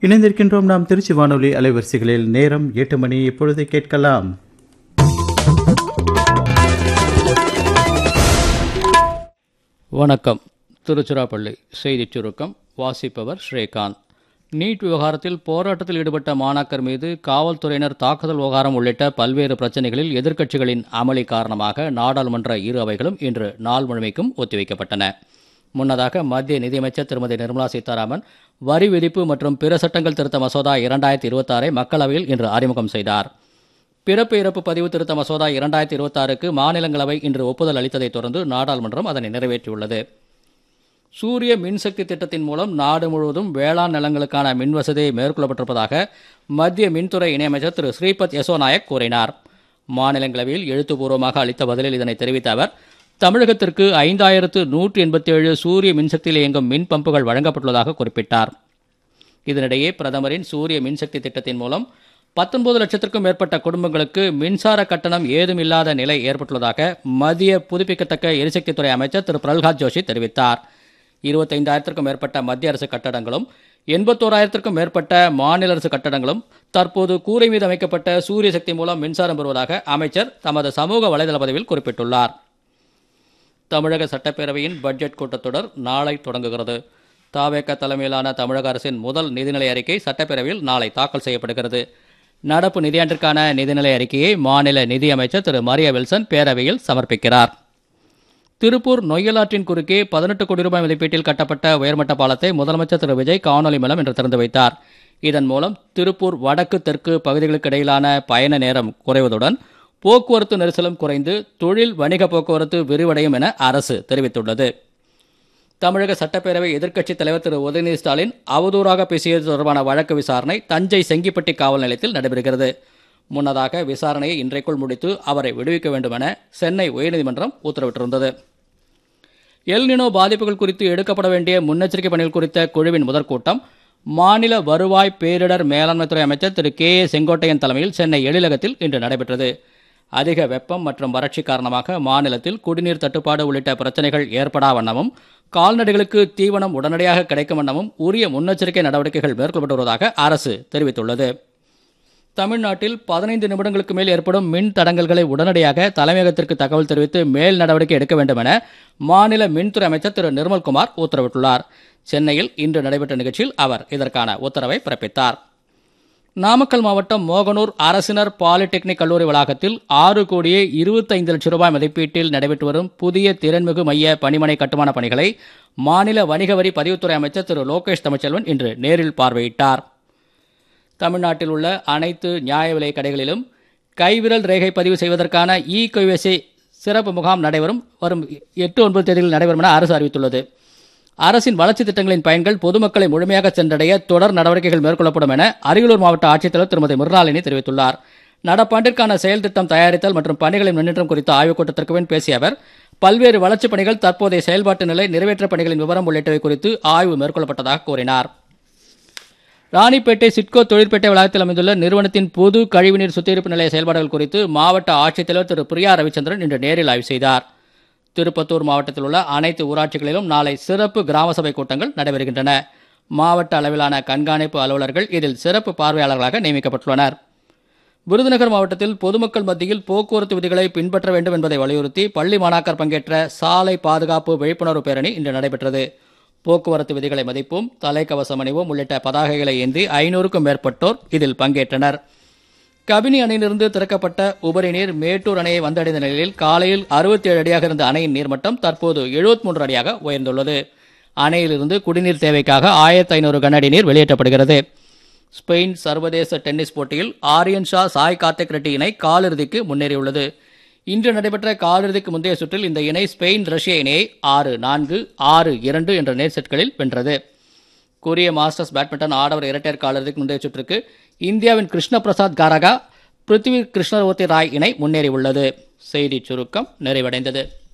இணைந்திருக்கின்றோம் நாம் திருச்சி வானொலி அலைவரிசைகளில் நேரம் எட்டு மணி இப்பொழுது கேட்கலாம் வணக்கம் திருச்சிராப்பள்ளி செய்திச் சுருக்கம் வாசிப்பவர் ஸ்ரீகாந்த் நீட் விவகாரத்தில் போராட்டத்தில் ஈடுபட்ட மாணாக்கர் மீது காவல்துறையினர் தாக்குதல் விவகாரம் உள்ளிட்ட பல்வேறு பிரச்சினைகளில் எதிர்க்கட்சிகளின் அமளி காரணமாக நாடாளுமன்ற இரு அவைகளும் இன்று நாள் முழுமைக்கும் ஒத்திவைக்கப்பட்டன முன்னதாக மத்திய நிதியமைச்சர் திருமதி நிர்மலா சீதாராமன் வரி விதிப்பு மற்றும் பிற சட்டங்கள் திருத்த மசோதா இரண்டாயிரத்தி இருபத்தாறை மக்களவையில் இன்று அறிமுகம் செய்தார் பிறப்பு இறப்பு பதிவு திருத்த மசோதா இரண்டாயிரத்தி இருபத்தாறுக்கு மாநிலங்களவை இன்று ஒப்புதல் அளித்ததைத் தொடர்ந்து நாடாளுமன்றம் அதனை நிறைவேற்றியுள்ளது சூரிய மின்சக்தி திட்டத்தின் மூலம் நாடு முழுவதும் வேளாண் நிலங்களுக்கான மின் வசதி மேற்கொள்ளப்பட்டிருப்பதாக மத்திய மின்துறை இணையமைச்சர் திரு ஸ்ரீபத் யசோ நாயக் கூறினார் மாநிலங்களவையில் எழுத்துப்பூர்வமாக அளித்த பதிலில் இதனை தெரிவித்த அவர் தமிழகத்திற்கு ஐந்தாயிரத்து நூற்றி எண்பத்தி ஏழு சூரிய மின்சக்தியில் இயங்கும் மின் பம்புகள் வழங்கப்பட்டுள்ளதாக குறிப்பிட்டார் இதனிடையே பிரதமரின் சூரிய மின்சக்தி திட்டத்தின் மூலம் பத்தொன்பது லட்சத்திற்கும் மேற்பட்ட குடும்பங்களுக்கு மின்சார கட்டணம் ஏதும் இல்லாத நிலை ஏற்பட்டுள்ளதாக மத்திய புதுப்பிக்கத்தக்க எரிசக்தித்துறை அமைச்சர் திரு பிரல்ஹாத் ஜோஷி தெரிவித்தார் இருபத்தைந்தாயிரத்திற்கும் மேற்பட்ட மத்திய அரசு கட்டடங்களும் எண்பத்தோராயிரத்திற்கும் மேற்பட்ட மாநில அரசு கட்டடங்களும் தற்போது கூரை மீது அமைக்கப்பட்ட சூரிய சக்தி மூலம் மின்சாரம் பெறுவதாக அமைச்சர் தமது சமூக வலைதள பதிவில் குறிப்பிட்டுள்ளார் தமிழக சட்டப்பேரவையின் பட்ஜெட் கூட்டத்தொடர் நாளை தொடங்குகிறது தாவேக தலைமையிலான தமிழக அரசின் முதல் நிதிநிலை அறிக்கை சட்டப்பேரவையில் நாளை தாக்கல் செய்யப்படுகிறது நடப்பு நிதியாண்டிற்கான நிதிநிலை அறிக்கையை மாநில நிதியமைச்சர் திரு மரியா வில்சன் பேரவையில் சமர்ப்பிக்கிறார் திருப்பூர் நொய்யலாற்றின் குறுக்கே பதினெட்டு கோடி ரூபாய் மதிப்பீட்டில் கட்டப்பட்ட உயர்மட்ட பாலத்தை முதலமைச்சர் திரு விஜய் காணொலி மூலம் இன்று திறந்து வைத்தார் இதன் மூலம் திருப்பூர் வடக்கு தெற்கு பகுதிகளுக்கு இடையிலான பயண நேரம் குறைவதுடன் போக்குவரத்து நெரிசலும் குறைந்து தொழில் வணிக போக்குவரத்து விரிவடையும் என அரசு தெரிவித்துள்ளது தமிழக சட்டப்பேரவை எதிர்க்கட்சித் தலைவர் திரு உதயநிதி ஸ்டாலின் அவதூறாக பேசியது தொடர்பான வழக்கு விசாரணை தஞ்சை செங்கிப்பட்டி காவல் நிலையத்தில் நடைபெறுகிறது முன்னதாக விசாரணையை இன்றைக்குள் முடித்து அவரை விடுவிக்க வேண்டும் என சென்னை உயர்நீதிமன்றம் உத்தரவிட்டிருந்தது எல்னினோ பாதிப்புகள் குறித்து எடுக்கப்பட வேண்டிய முன்னெச்சரிக்கை பணிகள் குறித்த குழுவின் முதற்கூட்டம் மாநில வருவாய் பேரிடர் மேலாண்மைத்துறை அமைச்சர் திரு கே ஏ செங்கோட்டையன் தலைமையில் சென்னை எழிலகத்தில் இன்று நடைபெற்றது அதிக வெப்பம் மற்றும் வறட்சி காரணமாக மாநிலத்தில் குடிநீர் தட்டுப்பாடு உள்ளிட்ட பிரச்சனைகள் ஏற்படா வண்ணமும் கால்நடைகளுக்கு தீவனம் உடனடியாக கிடைக்கும் வண்ணமும் உரிய முன்னெச்சரிக்கை நடவடிக்கைகள் மேற்கொள்ளப்பட்டு வருவதாக அரசு தெரிவித்துள்ளது தமிழ்நாட்டில் பதினைந்து நிமிடங்களுக்கு மேல் ஏற்படும் மின் தடங்கல்களை உடனடியாக தலைமையகத்திற்கு தகவல் தெரிவித்து மேல் நடவடிக்கை எடுக்க வேண்டும் என மாநில மின்துறை அமைச்சர் திரு நிர்மல்குமார் உத்தரவிட்டுள்ளார் சென்னையில் இன்று நடைபெற்ற நிகழ்ச்சியில் அவர் இதற்கான உத்தரவை பிறப்பித்தார் நாமக்கல் மாவட்டம் மோகனூர் அரசினர் பாலிடெக்னிக் கல்லூரி வளாகத்தில் ஆறு கோடியே இருபத்தைந்து லட்சம் ரூபாய் மதிப்பீட்டில் நடைபெற்று வரும் புதிய திறன்மிகு மைய பணிமனை கட்டுமான பணிகளை மாநில வணிக வரி பதிவுத்துறை அமைச்சர் திரு லோகேஷ் தமிழ்ச்செல்வன் இன்று நேரில் பார்வையிட்டார் தமிழ்நாட்டில் உள்ள அனைத்து நியாய விலை கடைகளிலும் கைவிரல் ரேகை பதிவு செய்வதற்கான இ கைவசி சிறப்பு முகாம் நடைபெறும் வரும் எட்டு ஒன்பது தேதிகளில் நடைபெறும் என அரசு அறிவித்துள்ளது அரசின் வளர்ச்சி திட்டங்களின் பயன்கள் பொதுமக்களை முழுமையாக சென்றடைய தொடர் நடவடிக்கைகள் மேற்கொள்ளப்படும் என அரியலூர் மாவட்ட ஆட்சித்தலைவர் திருமதி மிர்னாலினி தெரிவித்துள்ளார் நடப்பாண்டிற்கான செயல் திட்டம் தயாரித்தல் மற்றும் பணிகளின் முன்னேற்றம் குறித்த ஆய்வுக் கூட்டத்திற்கு பின் பேசிய அவர் பல்வேறு வளர்ச்சிப் பணிகள் தற்போதைய செயல்பாட்டு நிலை நிறைவேற்ற பணிகளின் விவரம் உள்ளிட்டவை குறித்து ஆய்வு மேற்கொள்ளப்பட்டதாக கூறினார் ராணிப்பேட்டை சிட்கோ தொழிற்பேட்டை வளாகத்தில் அமைந்துள்ள நிறுவனத்தின் பொது கழிவுநீர் சுத்திகரிப்பு நிலைய செயல்பாடுகள் குறித்து மாவட்ட ஆட்சித்தலைவர் திரு பிரியா ரவிச்சந்திரன் இன்று நேரில் ஆய்வு செய்தார் திருப்பத்தூர் மாவட்டத்தில் உள்ள அனைத்து ஊராட்சிகளிலும் நாளை சிறப்பு கிராம சபை கூட்டங்கள் நடைபெறுகின்றன மாவட்ட அளவிலான கண்காணிப்பு அலுவலர்கள் இதில் சிறப்பு பார்வையாளர்களாக நியமிக்கப்பட்டுள்ளனர் விருதுநகர் மாவட்டத்தில் பொதுமக்கள் மத்தியில் போக்குவரத்து விதிகளை பின்பற்ற வேண்டும் என்பதை வலியுறுத்தி பள்ளி மாணாக்கர் பங்கேற்ற சாலை பாதுகாப்பு விழிப்புணர்வு பேரணி இன்று நடைபெற்றது போக்குவரத்து விதிகளை மதிப்போம் தலைக்கவசம் அணிவோம் உள்ளிட்ட பதாகைகளை ஏந்தி ஐநூறுக்கும் மேற்பட்டோர் இதில் பங்கேற்றனர் கபினி அணையிலிருந்து திறக்கப்பட்ட உபரி நீர் மேட்டூர் அணையை வந்தடைந்த நிலையில் காலையில் அறுபத்தி ஏழு அடியாக இருந்த அணையின் நீர்மட்டம் தற்போது எழுபத்தி மூன்று அடியாக உயர்ந்துள்ளது அணையிலிருந்து குடிநீர் தேவைக்காக ஆயிரத்தி ஐநூறு கனஅடி நீர் வெளியேற்றப்படுகிறது ஸ்பெயின் சர்வதேச டென்னிஸ் போட்டியில் ஆரியன் ஷா சாய் கார்த்திக் ரெட்டி இணை காலிறுதிக்கு முன்னேறியுள்ளது இன்று நடைபெற்ற காலிறுதிக்கு முந்தைய சுற்றில் இந்த இணை ஸ்பெயின் ரஷ்ய இணையை ஆறு நான்கு ஆறு இரண்டு என்ற நேர் செட்களில் வென்றது கொரிய மாஸ்டர்ஸ் பேட்மிண்டன் ஆடவர் இரட்டையர் காலிறுதிக்கு முந்தைய சுற்றுக்கு இந்தியாவின் கிருஷ்ண பிரசாத் காரகா பிருத்திவி கிருஷ்ணவர்த்தி ராய் இணை முன்னேறியுள்ளது செய்திச் சுருக்கம் நிறைவடைந்தது